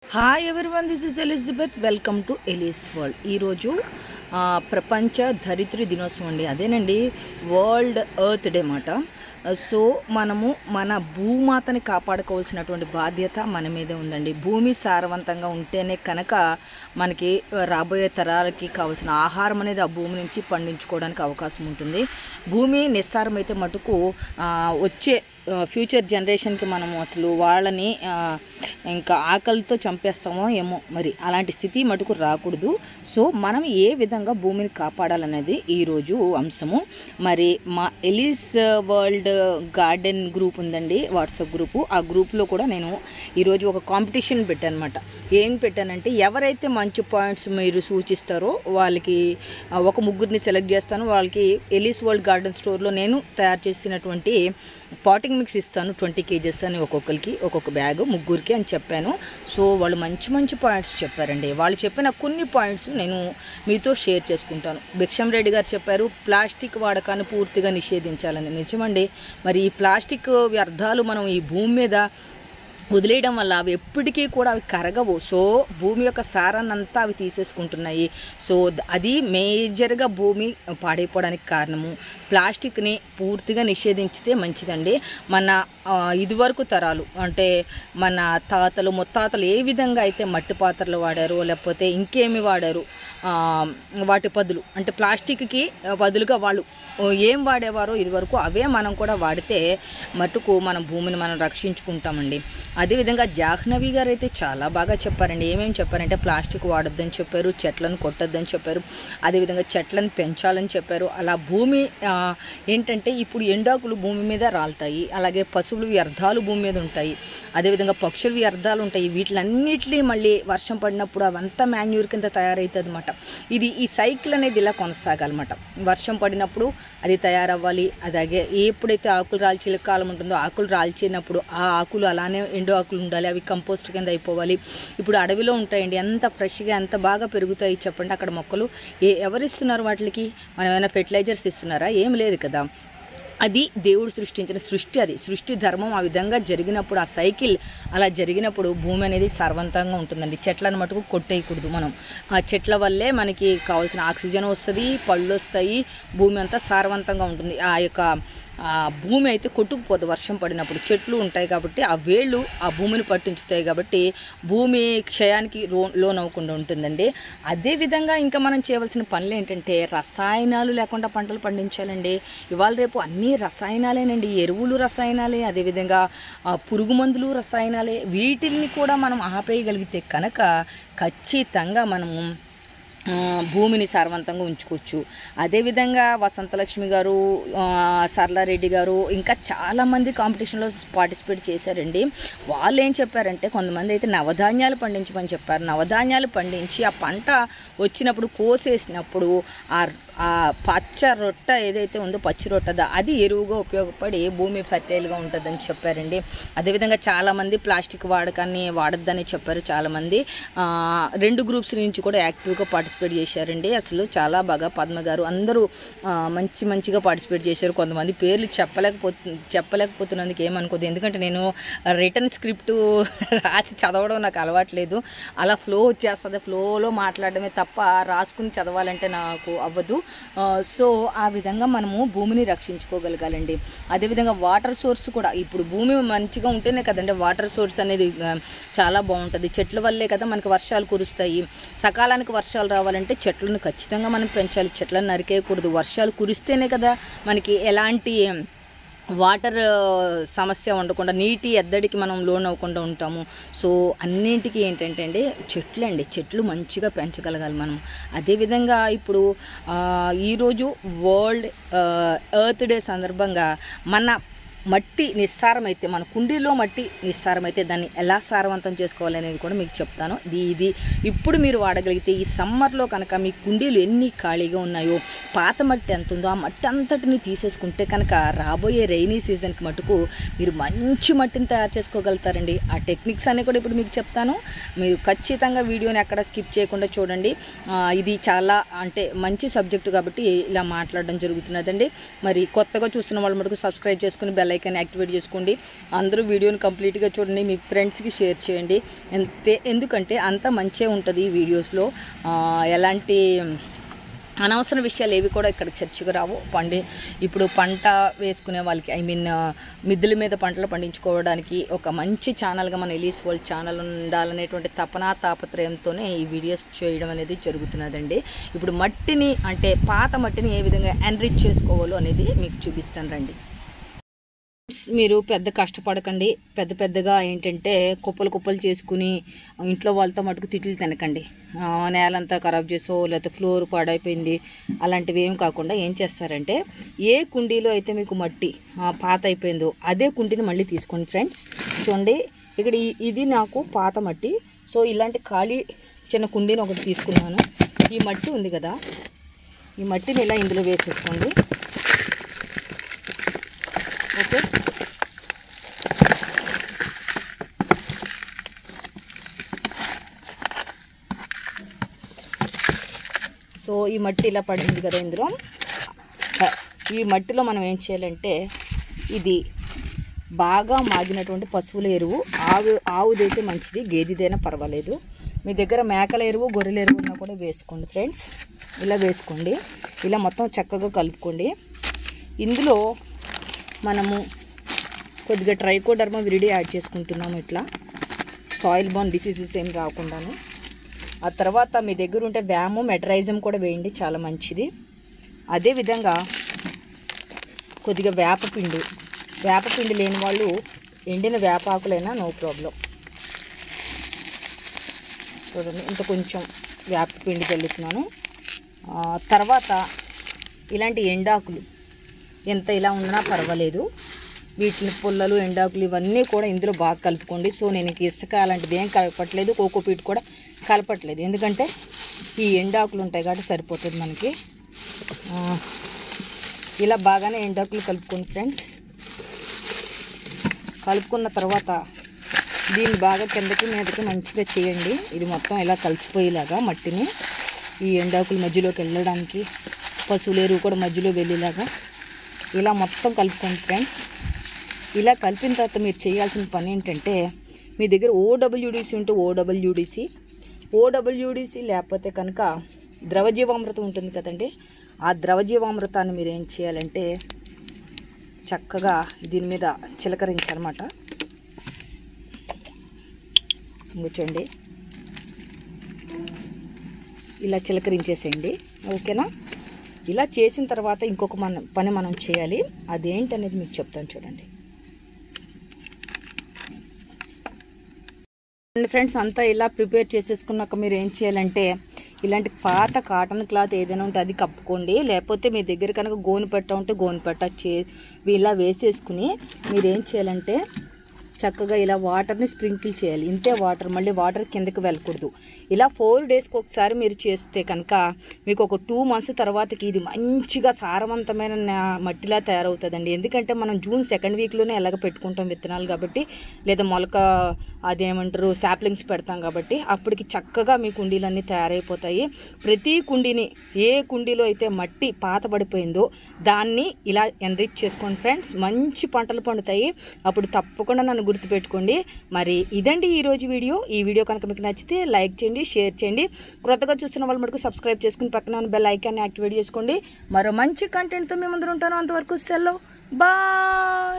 hi everyone this is Elizabeth welcome to Eli's world ఈరోజు ఆ, ప్రపంచ ధరిత్రి దినోత్సవం అండి అదేనండి వరల్డ్ ఎర్త్ డే మాట సో మనము మన భూమాతని కాపాడుకోవాల్సినటువంటి బాధ్యత మన మీదే ఉందండి భూమి సారవంతంగా ఉంటేనే కనుక మనకి రాబోయే తరాలకి కావాల్సిన ఆహారం అనేది ఆ భూమి నుంచి పండించుకోవడానికి అవకాశం ఉంటుంది భూమి నిస్సారమైతే మటుకు ఆ, వచ్చే ఫ్యూచర్ జనరేషన్కి మనము అసలు వాళ్ళని ఆ, ఇంకా ఆకలితో చంపేస్తామో ఏమో మరి అలాంటి స్థితి మటుకు రాకూడదు సో మనం ఏ విధంగా భూమిని కాపాడాలనేది ఈరోజు అంశము మరి మా ఎలిస్ వరల్డ్ గార్డెన్ గ్రూప్ ఉందండి వాట్సాప్ గ్రూపు ఆ గ్రూప్లో కూడా నేను ఈరోజు ఒక కాంపిటీషన్ పెట్టాను అనమాట ఏం పెట్టానంటే ఎవరైతే మంచి పాయింట్స్ మీరు సూచిస్తారో వాళ్ళకి ఆ, ఒక ముగ్గురిని సెలెక్ట్ చేస్తాను వాళ్ళకి ఎలిస్ వరల్డ్ గార్డెన్ స్టోర్లో నేను తయారు చేసినటువంటి పాటింగ్ మిక్స్ ఇస్తాను ట్వంటీ కేజెస్ అని ఒక్కొక్కరికి ఒక్కొక్క బ్యాగ్ ముగ్గురికి అని చెప్పాను సో వాళ్ళు మంచి మంచి పాయింట్స్ చెప్పారండి వాళ్ళు చెప్పిన కొన్ని పాయింట్స్ నేను మీతో షేర్ చేసుకుంటాను భిక్షం రెడ్డి గారు చెప్పారు ప్లాస్టిక్ వాడకాన్ని పూర్తిగా నిషేధించాలని నిజమండి మరి ఈ ప్లాస్టిక్ వ్యర్థాలు మనం ఈ భూమి మీద వదిలేయడం వల్ల అవి ఎప్పటికీ కూడా అవి కరగవు సో భూమి యొక్క సారాన్ని అంతా అవి తీసేసుకుంటున్నాయి సో ద- అది మేజర్గా భూమి పాడైపోవడానికి కారణము ప్లాస్టిక్ని పూర్తిగా నిషేధించితే మంచిదండి మన ఆ, ఇదివరకు తరాలు అంటే మన తాతలు ముత్తాతలు ఏ విధంగా అయితే మట్టి పాత్రలు వాడారు లేకపోతే ఇంకేమి వాడారు ఆ, వాటి బదులు అంటే ప్లాస్టిక్కి బదులుగా వాళ్ళు ఏం వాడేవారో ఇదివరకు అవే మనం కూడా వాడితే మటుకు మన భూమిని మనం రక్షించుకుంటామండి అదేవిధంగా జాహ్నవి గారు అయితే చాలా బాగా చెప్పారండి ఏమేమి చెప్పారంటే ప్లాస్టిక్ వాడొద్దని చెప్పారు చెట్లను కొట్టొద్దని చెప్పారు అదేవిధంగా చెట్లను పెంచాలని చెప్పారు అలా భూమి ఆ, ఏంటంటే ఇప్పుడు ఎండాకులు భూమి మీద రాలుతాయి అలాగే పశువులు వ్యర్థాలు భూమి మీద ఉంటాయి అదేవిధంగా పక్షులు వ్యర్థాలు ఉంటాయి వీటిలన్నిటినీ మళ్ళీ వర్షం పడినప్పుడు అవంతా మాన్యూర్ కింద తయారవుతుంది అనమాట ఇది ఈ సైకిల్ అనేది ఇలా కొనసాగాలన్నమాట వర్షం పడినప్పుడు అది తయారవ్వాలి అలాగే ఎప్పుడైతే ఆకులు రాల్చే కాలం ఉంటుందో ఆకులు రాల్చినప్పుడు ఆ ఆకులు అలానే ఎండు ఆకులు ఉండాలి అవి కంపోస్ట్ కింద అయిపోవాలి ఇప్పుడు అడవిలో ఉంటాయండి ఎంత ఫ్రెష్గా ఎంత బాగా పెరుగుతాయి చెప్పండి అక్కడ మొక్కలు ఏ ఎవరిస్తున్నారు వాటికి మనం ఏమైనా ఫెర్టిలైజర్స్ ఇస్తున్నారా ఏం లేదు కదా అది దేవుడు సృష్టించిన సృష్టి అది సృష్టి ధర్మం ఆ విధంగా జరిగినప్పుడు ఆ సైకిల్ అలా జరిగినప్పుడు భూమి అనేది సారవంతంగా ఉంటుందండి చెట్లను మటుకు కొట్టేయకూడదు మనం ఆ చెట్ల వల్లే మనకి కావాల్సిన ఆక్సిజన్ వస్తుంది పళ్ళు వస్తాయి భూమి అంతా సారవంతంగా ఉంటుంది ఆ యొక్క ఆ భూమి అయితే కొట్టుకుపోదు వర్షం పడినప్పుడు చెట్లు ఉంటాయి కాబట్టి ఆ వేళ్ళు ఆ భూమిని పట్టించుతాయి కాబట్టి భూమి క్షయానికి రో లోనవ్వకుండా ఉంటుందండి అదేవిధంగా ఇంకా మనం చేయవలసిన పనులు ఏంటంటే రసాయనాలు లేకుండా పంటలు పండించాలండి ఇవాళ రేపు అన్నీ రసాయనాలేనండి ఎరువులు రసాయనాలే అదేవిధంగా ఆ, పురుగు మందులు రసాయనాలే వీటిల్ని కూడా మనం ఆపేయగలిగితే కనుక ఖచ్చితంగా మనము ఆ, భూమిని సారవంతంగా ఉంచుకోవచ్చు అదేవిధంగా వసంతలక్ష్మి గారు ఆ, సరళారెడ్డి గారు ఇంకా చాలామంది కాంపిటీషన్లో పార్టిసిపేట్ చేశారండి వాళ్ళు ఏం చెప్పారంటే కొంతమంది అయితే నవధాన్యాలు పండించమని చెప్పారు నవధాన్యాలు పండించి ఆ పంట వచ్చినప్పుడు కోసేసినప్పుడు ఆ ఆ పచ్చ రొట్ట ఏదైతే ఉందో పచ్చి రొట్ట దా- అది ఎరువుగా ఉపయోగపడి భూమి ఫర్టైల్గా ఉంటుందని చెప్పారండి అదేవిధంగా చాలామంది ప్లాస్టిక్ వాడకాన్ని వాడొద్దని చెప్పారు చాలామంది ఆ, రెండు గ్రూప్స్ నుంచి కూడా యాక్టివ్గా పార్టిసిపేట్ చేశారండి అసలు చాలా బాగా పద్మ గారు అందరూ ఆ, మంచి మంచిగా పార్టిసిపేట్ చేశారు కొంతమంది పేర్లు చెప్పలేకపోతు చెప్పలేకపోతున్నందుకు ఏమనుకోదు ఎందుకంటే నేను రిటర్న్ స్క్రిప్ట్ రాసి చదవడం నాకు అలవాట్లేదు అలా ఫ్లో వచ్చేస్తుంది ఫ్లోలో మాట్లాడడమే తప్ప రాసుకుని చదవాలంటే నాకు అవ్వదు ఆ, సో ఆ విధంగా మనము భూమిని రక్షించుకోగలగాలండి అదేవిధంగా వాటర్ సోర్స్ కూడా ఇప్పుడు భూమి మంచిగా ఉంటేనే కదండి వాటర్ సోర్స్ అనేది ఆ, చాలా బాగుంటుంది చెట్ల వల్లే కదా మనకి వర్షాలు కురుస్తాయి సకాలానికి వర్షాలు రావాలంటే చెట్లను ఖచ్చితంగా మనం పెంచాలి చెట్లను నరికేయకూడదు వర్షాలు కురిస్తేనే కదా మనకి ఎలాంటి వాటర్ సమస్య ఉండకుండా నీటి ఎద్దడికి మనం లోన్ అవ్వకుండా ఉంటాము సో అన్నింటికి ఏంటంటే అండి చెట్లు అండి చెట్లు మంచిగా పెంచగలగాలి మనం అదేవిధంగా ఇప్పుడు ఆ, ఈరోజు వరల్డ్ ఎర్త్ డే సందర్భంగా మన మట్టి నిస్సారమైతే మన కుండీలో మట్టి నిస్సారమైతే దాన్ని ఎలా సారవంతం చేసుకోవాలి అనేది కూడా మీకు చెప్తాను ఇది ఇది ఇప్పుడు మీరు వాడగలిగితే ఈ సమ్మర్లో కనుక మీ కుండీలు ఎన్ని ఖాళీగా ఉన్నాయో పాత మట్టి ఎంత ఉందో ఆ మట్టి అంతటిని తీసేసుకుంటే కనుక రాబోయే రైనీ సీజన్కి మటుకు మీరు మంచి మట్టిని తయారు చేసుకోగలుగుతారండి ఆ టెక్నిక్స్ అన్ని కూడా ఇప్పుడు మీకు చెప్తాను మీరు ఖచ్చితంగా వీడియోని ఎక్కడ స్కిప్ చేయకుండా చూడండి ఆ, ఇది చాలా అంటే మంచి సబ్జెక్టు కాబట్టి ఇలా మాట్లాడడం జరుగుతున్నదండి మరి కొత్తగా చూస్తున్న వాళ్ళు మటుకు సబ్స్క్రైబ్ చేసుకుని బెల్ ఐకాన్ యాక్టివేట్ చేసుకోండి అందరూ వీడియోని కంప్లీట్గా చూడండి మీ ఫ్రెండ్స్కి షేర్ చేయండి అంతే ఎందుకంటే అంత మంచిగా ఉంటుంది ఈ వీడియోస్లో ఆ, ఎలాంటి అనవసర విషయాలు ఏవి కూడా ఇక్కడ చర్చకు రావు పండి ఇప్పుడు పంట వేసుకునే వాళ్ళకి ఐ మీన్ మిద్దెల మీద పంటలు పండించుకోవడానికి ఒక మంచి ఛానల్గా మన ఎలీస్ వరల్డ్ ఛానల్ ఉండాలనేటువంటి తపన తాపత్రయంతోనే ఈ వీడియోస్ చేయడం అనేది జరుగుతున్నదండి ఇప్పుడు మట్టిని అంటే పాత మట్టిని ఏ విధంగా ఎన్రిచ్ చేసుకోవాలో అనేది మీకు చూపిస్తాను రండి మీరు పెద్ద కష్టపడకండి పెద్ద పెద్దగా ఏంటంటే కుప్పలు కుప్పలు చేసుకుని ఇంట్లో వాళ్ళతో మటుకు తిట్లు తినకండి ఆ, నేలంతా ఖరాబ్ చేసో లేకపోతే ఫ్లోర్ పాడైపోయింది అలాంటివి ఏం కాకుండా ఏం చేస్తారంటే ఏ కుండీలో అయితే మీకు మట్టి ఆ, పాత అయిపోయిందో అదే కుండీని మళ్ళీ తీసుకోండి ఫ్రెండ్స్ చూడండి ఇక్కడ ఈ- ఇది నాకు పాత మట్టి సో ఇలాంటి ఖాళీ చిన్న కుండీని ఒకటి తీసుకున్నాను ఈ మట్టి ఉంది కదా ఈ మట్టిని ఇలా ఇందులో వేసేసుకోండి ఓకే సో ఈ మట్టి ఇలా పడింది కదా ఇందులో స- ఈ మట్టిలో మనం ఏం చేయాలంటే ఇది బాగా మాగినటువంటి పశువుల ఎరువు ఆవు ఆవుదైతే మంచిది గేదెదైనా పర్వాలేదు మీ దగ్గర మేకల ఎరువు గొర్రెల ఎరువు ఉన్నా కూడా వేసుకోండి ఫ్రెండ్స్ ఇలా వేసుకోండి ఇలా మొత్తం చక్కగా కలుపుకోండి ఇందులో మనము కొద్దిగా ట్రైకోడర్మా విరిడి యాడ్ చేసుకుంటున్నాము ఇట్లా సాయిల్ బోన్ డిసీజెస్ ఏం రాకుండాను ఆ తర్వాత మీ దగ్గర ఉంటే వ్యాము మెటరైజం కూడా వేయండి చాలా మంచిది అదేవిధంగా కొద్దిగా వేపపిండి వేపపిండి లేని వాళ్ళు ఎండిన వేపాకులైనా నో ప్రాబ్లం చూడండి ఇంత కొంచెం వేపపిండి చల్లుతున్నాను ఆ, తర్వాత ఇలాంటి ఎండాకులు ఎంత ఇలా ఉన్నా పర్వాలేదు వీటిని పుల్లలు ఎండాకులు ఇవన్నీ కూడా ఇందులో బాగా కలుపుకోండి సో నేను ఇంక ఇసుక అలాంటిది ఏం కలపట్లేదు కోకోపీట్ కూడా కలపట్లేదు ఎందుకంటే ఈ ఎండాకులు ఉంటాయి కాబట్టి సరిపోతుంది మనకి ఆ, ఇలా బాగానే ఎండాకులు కలుపుకోండి ఫ్రెండ్స్ కలుపుకున్న తర్వాత దీన్ని బాగా కిందకి మీదకి మంచిగా చేయండి ఇది మొత్తం ఇలా కలిసిపోయేలాగా మట్టిని ఈ ఎండాకుల మధ్యలోకి వెళ్ళడానికి పశువుల ఎరువు కూడా మధ్యలో వెళ్ళేలాగా ఇలా మొత్తం కలుపుకోండి ఫ్రెండ్స్ ఇలా కలిపిన తర్వాత మీరు చేయాల్సిన పని ఏంటంటే మీ దగ్గర ఓడబ్ల్యూడిసి ఉంటే ఓడబ్ల్యూడిసి ఓడబ్ల్యూడిసి లేకపోతే కనుక ద్రవజీవామృతం ఉంటుంది కదండి ఆ ద్రవజీవామృతాన్ని మీరు ఏం చేయాలంటే చక్కగా దీని మీద చిలకరించాలన్నమాట కూర్చోండి ఇలా చిలకరించేసేయండి ఓకేనా ఇలా చేసిన తర్వాత ఇంకొక మన పని మనం చేయాలి అదేంటనేది మీకు చెప్తాను చూడండి ఫ్రెండ్స్ అంతా ఇలా ప్రిపేర్ చేసేసుకున్నాక మీరు ఏం చేయాలంటే ఇలాంటి పాత కాటన్ క్లాత్ ఏదైనా ఉంటే అది కప్పుకోండి లేకపోతే మీ దగ్గర కనుక గోను పెట్ట ఉంటే గోను పెట్ట చే ఇలా వేసేసుకుని మీరు ఏం చేయాలంటే చక్కగా ఇలా వాటర్ని స్ప్రింకిల్ చేయాలి ఇంతే వాటర్ మళ్ళీ వాటర్ కిందకి వెళ్ళకూడదు ఇలా ఫోర్ డేస్కి ఒకసారి మీరు చేస్తే కనుక మీకు ఒక టూ మంత్స్ తర్వాతకి ఇది మంచిగా సారవంతమైన నా- మట్టిలా తయారవుతుందండి ఎందుకంటే మనం జూన్ సెకండ్ వీక్లోనే ఎలాగ పెట్టుకుంటాం విత్తనాలు కాబట్టి లేదా మొలక అదేమంటారు సాప్లింగ్స్ పెడతాం కాబట్టి అప్పటికి చక్కగా మీ కుండీలన్నీ తయారైపోతాయి ప్రతి కుండీని ఏ కుండీలో అయితే మట్టి పాత పడిపోయిందో దాన్ని ఇలా ఎన్రిచ్ చేసుకోండి ఫ్రెండ్స్ మంచి పంటలు పండుతాయి అప్పుడు తప్పకుండా నన్ను గుర్తుపెట్టుకోండి మరి ఇదండి ఈరోజు వీడియో ఈ వీడియో కనుక మీకు నచ్చితే లైక్ చేయండి షేర్ చేయండి క్రొత్తగా చూస్తున్న వాళ్ళు మటుకు సబ్స్క్రైబ్ చేసుకుని పక్కన ఉన్న బెల్ ఐకాన్ని యాక్టివేట్ చేసుకోండి మరో మంచి కంటెంట్తో మేము ముందర ఉంటాను అంతవరకు సెలవు బాయ్